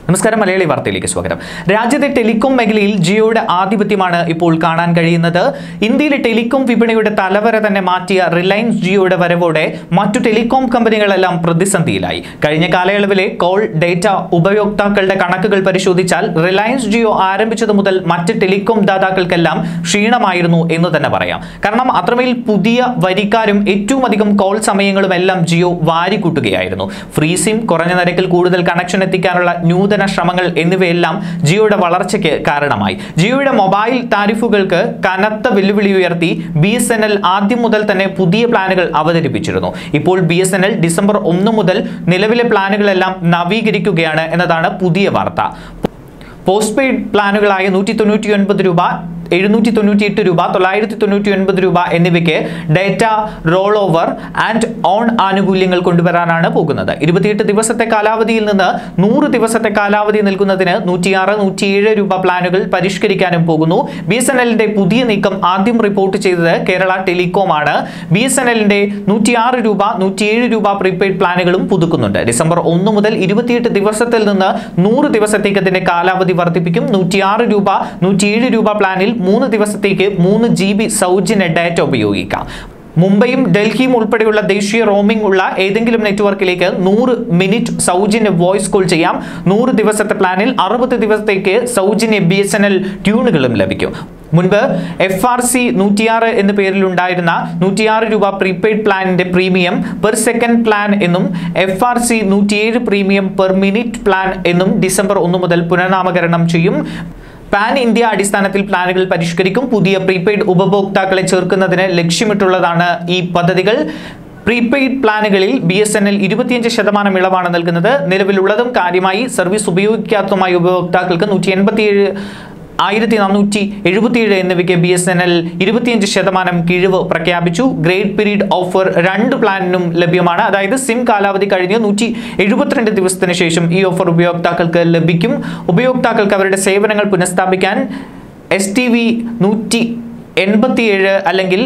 നമസ്കാരം മലയാളി വാർത്തയിലേക്ക് സ്വാഗതം രാജ്യത്തെ ടെലികോം മേഖലയിൽ ജിയോയുടെ ആധിപത്യമാണ് ഇപ്പോൾ കാണാൻ കഴിയുന്നത് ഇന്ത്യയിലെ ടെലികോം വിപണിയുടെ തലവര തന്നെ മാറ്റിയ റിലയൻസ് ജിയോയുടെ വരവോടെ മറ്റു ടെലികോം കമ്പനികളെല്ലാം പ്രതിസന്ധിയിലായി കഴിഞ്ഞ കാലയളവിലെ കോൾ ഡേറ്റ ഉപയോക്താക്കളുടെ കണക്കുകൾ പരിശോധിച്ചാൽ റിലയൻസ് ജിയോ ആരംഭിച്ചത് മുതൽ മറ്റ് ടെലികോം ദാതാക്കൾക്കെല്ലാം ക്ഷീണമായിരുന്നു എന്ന് തന്നെ പറയാം കാരണം അത്രമേൽ പുതിയ വരിക്കാരും ഏറ്റവും അധികം കോൾ സമയങ്ങളും എല്ലാം ജിയോ വാരിക്കൂട്ടുകയായിരുന്നു ഫ്രീ സിം കുറഞ്ഞ നിരക്കിൽ കൂടുതൽ കണക്ഷൻ എത്തിക്കാനുള്ള നൂതന ശ്രമങ്ങൾ എന്നിവയെല്ലാം ജിയോയുടെ വളർച്ചയ്ക്ക് കാരണമായി ജിയോയുടെ മൊബൈൽ താരിഫുകൾക്ക് കനത്ത വെല്ലുവിളി ഉയർത്തി ബി എസ് എൻ എൽ ആദ്യം മുതൽ തന്നെ പുതിയ പ്ലാനുകൾ അവതരിപ്പിച്ചിരുന്നു ഇപ്പോൾ ബി എസ് എൻ എൽ ഡിസംബർ ഒന്ന് മുതൽ നിലവിലെ പ്ലാനുകളെല്ലാം നവീകരിക്കുകയാണ് എന്നതാണ് പുതിയ വാർത്ത പോസ്റ്റ് പെയ്ഡ് പ്ലാനുകളായ നൂറ്റി തൊണ്ണൂറ്റി ഒൻപത് രൂപ എഴുന്നൂറ്റി തൊണ്ണൂറ്റി എട്ട് രൂപ തൊള്ളായിരത്തി തൊണ്ണൂറ്റി ഒൻപത് രൂപ എന്നിവയ്ക്ക് data roll over and on ആനുകൂല്യങ്ങൾ കൊണ്ടുവരാനാണ് പോകുന്നത് ഇരുപത്തിയെട്ട് ദിവസത്തെ കാലാവധിയിൽ നിന്ന് നൂറ് ദിവസത്തെ കാലാവധി നൽകുന്നതിന് നൂറ്റിയാറ് നൂറ്റിയേഴ് രൂപ പ്ലാനുകൾ പരിഷ്കരിക്കാനും പോകുന്നു ബി എസ് എൻ എല്ലിന്റെ പുതിയ നീക്കം ആദ്യം റിപ്പോർട്ട് ചെയ്തത് കേരള ടെലികോം ആണ് ബി എസ് എൻ എല്ലിന്റെ നൂറ്റിയാറ് രൂപ നൂറ്റിയേഴ് രൂപ പ്രീപെയ്ഡ് പ്ലാനുകളും പുതുക്കുന്നുണ്ട് ഡിസംബർ ഒന്ന് മുതൽ ഇരുപത്തിയെട്ട് ദിവസത്തിൽ നിന്ന് നൂറ് ദിവസത്തേക്ക് അതിന്റെ കാലാവധി വർദ്ധിപ്പിക്കും നൂറ്റിയാറ് രൂപ നൂറ്റിയേഴ് രൂപ പ്ലാനിൽ മൂന്ന് ദിവസത്തേക്ക് മൂന്ന് ജി ബി സൗജന്യ ഡാറ്റ ഉപയോഗിക്കാം മുംബൈയും ഡൽഹിയും ഉൾപ്പെടെയുള്ള ദേശീയ റോമിംഗ് ഉള്ള ഏതെങ്കിലും നെറ്റ്വർക്കിലേക്ക് നൂറ് മിനിറ്റ് സൗജന്യ വോയിസ് കോൾ ചെയ്യാം നൂറ് ദിവസത്തെ പ്ലാനിൽ അറുപത് ദിവസത്തേക്ക് സൗജന്യ ബി എസ് എൻ എൽ ട്യൂണുകളും ലഭിക്കും മുൻപ് എഫ് ആർ സി നൂറ്റിയാറ് എന്ന പേരിലുണ്ടായിരുന്ന നൂറ്റിയാറ് രൂപ പ്രീപെയ്ഡ് പ്ലാനിന്റെ പ്രീമിയം പെർ സെക്കൻഡ് പ്ലാൻ എന്നും എഫ് ആർ സി നൂറ്റിയേഴ് പ്രീമിയം പെർ മിനിറ്റ് പ്ലാൻ എന്നും ഡിസംബർ ഒന്ന് മുതൽ പുനർനാമകരണം ചെയ്യും പാൻ ഇന്ത്യ അടിസ്ഥാനത്തിൽ പ്ലാനുകൾ പരിഷ്കരിക്കും പുതിയ പ്രീപെയ്ഡ് ഉപഭോക്താക്കളെ ചേർക്കുന്നതിന് ലക്ഷ്യമിട്ടുള്ളതാണ് ഈ പദ്ധതികൾ പ്രീപെയ്ഡ് പ്ലാനുകളിൽ ബി എസ് എൻ എൽ ഇരുപത്തിയഞ്ച് ശതമാനം ഇളവാണ് നൽകുന്നത് നിലവിലുള്ളതും കാര്യമായി സർവീസ് ഉപയോഗിക്കാത്തതുമായ ഉപഭോക്താക്കൾക്ക് നൂറ്റി എൺപത്തിയേഴ് ആയിരത്തി നാനൂറ്റി എഴുപത്തിയേഴ് എന്നിവയ്ക്ക് ബി എസ് എൻ എൽ ഇരുപത്തിയഞ്ച് ശതമാനം കിഴിവ് പ്രഖ്യാപിച്ചു ഗ്രേഡ് പീരീഡ് ഓഫർ രണ്ട് പ്ലാനിനും ലഭ്യമാണ് അതായത് സിം കാലാവധി കഴിഞ്ഞ് നൂറ്റി എഴുപത്തിരണ്ട് ദിവസത്തിന് ശേഷം ഈ ഓഫർ ഉപയോക്താക്കൾക്ക് ലഭിക്കും ഉപയോക്താക്കൾക്ക് അവരുടെ സേവനങ്ങൾ പുനഃസ്ഥാപിക്കാൻ എസ് ടി വി നൂറ്റി എൺപത്തിയേഴ് അല്ലെങ്കിൽ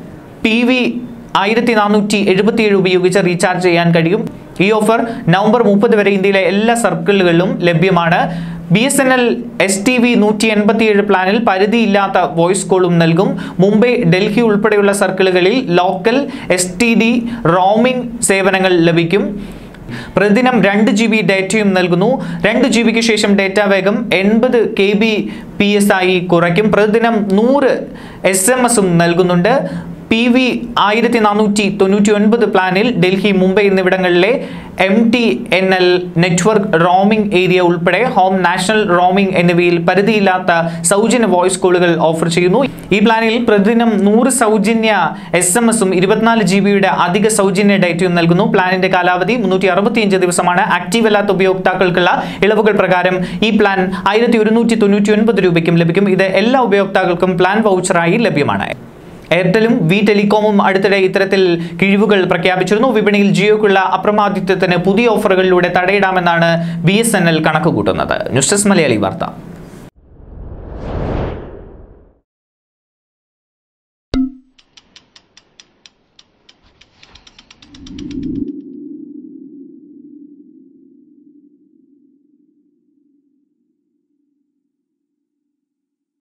പി വി ആയിരത്തി നാനൂറ്റി എഴുപത്തിയേഴ് ഉപയോഗിച്ച് റീചാർജ് ചെയ്യാൻ കഴിയും ഈ ഓഫർ നവംബർ മുപ്പത് വരെ ഇന്ത്യയിലെ എല്ലാ സർക്കിളുകളിലും ലഭ്യമാണ് B S N L S T V നൂറ്റി എൺപത്തിയേഴ് പ്ലാനിൽ പരിധിയില്ലാത്ത വോയിസ് കോളും നൽകും മുംബൈ ഡൽഹി ഉൾപ്പെടെയുള്ള സർക്കിളുകളിൽ local S T D roaming സേവനങ്ങൾ ലഭിക്കും പ്രതിദിനം രണ്ട് ജി ബി ഡേറ്റയും നൽകുന്നു രണ്ട് ജി ബിക്ക് ശേഷം ഡേറ്റ വേഗം എൺപത് കെ ബി പി എസ് ആയി കുറയ്ക്കും പ്രതിദിനം നൂറ് എസ് എം എസും നൽകുന്നുണ്ട് പി വി ആയിരത്തി നാനൂറ്റി തൊണ്ണൂറ്റി ഒൻപത് പ്ലാനിൽ ഡൽഹി മുംബൈ എന്നിവിടങ്ങളിലെ M T N L network roaming area ഉൾപ്പെടെ ഹോം നാഷണൽ റോമിംഗ് എന്നിവയിൽ പരിധിയില്ലാത്ത സൗജന്യ വോയിസ് കോളുകൾ ഓഫർ ചെയ്യുന്നു ഈ പ്ലാനിൽ പ്രതിദിനം നൂറ് സൗജന്യ എസ് എം എസും ഇരുപത്തിനാല് ജി ബിയുടെ അധിക സൗജന്യ ഡേറ്റയും നൽകുന്നു പ്ലാനിന്റെ കാലാവധി മുന്നൂറ്റി അറുപത്തിയഞ്ച് ദിവസമാണ് ആക്റ്റീവ് അല്ലാത്ത ഉപയോക്താക്കൾക്കുള്ള ഇളവുകൾ പ്രകാരം ഈ പ്ലാൻ ആയിരത്തി ഒരുന്നൂറ്റി തൊണ്ണൂറ്റി ഒൻപത് രൂപയ്ക്കും ലഭിക്കും ഇത് എല്ലാ ഉപയോക്താക്കൾക്കും പ്ലാൻ വൗച്ചറായി ലഭ്യമാണ് എയർടെലും വി ടെലികോമും അടുത്തിടെ ഇത്തരത്തിൽ കിഴിവുകൾ പ്രഖ്യാപിച്ചിരുന്നു വിപണിയിൽ ജിയോക്കുള്ള അപ്രമാദിത്വത്തിന് പുതിയ ഓഫറുകളിലൂടെ തടയിടാമെന്നാണ് ബി എസ് എൻ എൽ കണക്കുകൂട്ടുന്നത് ന്യൂസ് ഡെസ്ക് മലയാളി വാർത്ത